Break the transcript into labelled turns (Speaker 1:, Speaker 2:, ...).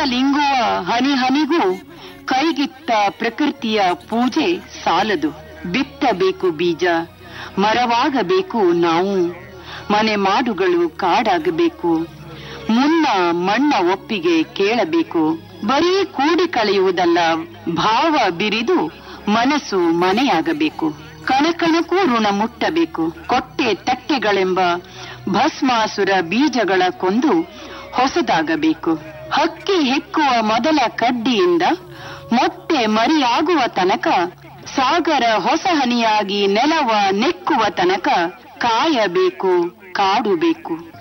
Speaker 1: ಬಾಳಲಿಂಗುವ ಹನಿ ಹನಿಗೂ ಕೈಗಿತ್ತ ಪ್ರಕೃತಿಯ ಪೂಜೆ ಸಾಲದು ಬಿತ್ತಬೇಕು ಬೀಜ ಮರವಾಗಬೇಕು ನಾವು ಮನೆ ಮಾಡುಗಳು ಕಾಡಾಗಬೇಕು ಮುನ್ನ ಮಣ್ಣ ಒಪ್ಪಿಗೆ ಕೇಳಬೇಕು ಬರೀ ಕೂಡಿ ಕಳೆಯುವುದಲ್ಲ ಭಾವ ಬಿರಿದು ಮನಸ್ಸು ಮನೆಯಾಗಬೇಕು ಕಣಕಣಕ್ಕೂ ಋಣ ಮುಟ್ಟಬೇಕು ಕೊಟ್ಟೆ ತಟ್ಟೆಗಳೆಂಬ ಭಸ್ಮಾಸುರ ಬೀಜಗಳ ಕೊಂದು ಹೊಸದಾಗಬೇಕು ಹಕ್ಕಿ ಹೆಕ್ಕುವ ಮೊದಲ ಕಡ್ಡಿಯಿಂದ ಮೊಟ್ಟೆ ಮರಿಯಾಗುವ ತನಕ ಸಾಗರ ಹೊಸ ಹನಿಯಾಗಿ ನೆಲವ ನೆಕ್ಕುವ ತನಕ ಕಾಯಬೇಕು ಕಾಡುಬೇಕು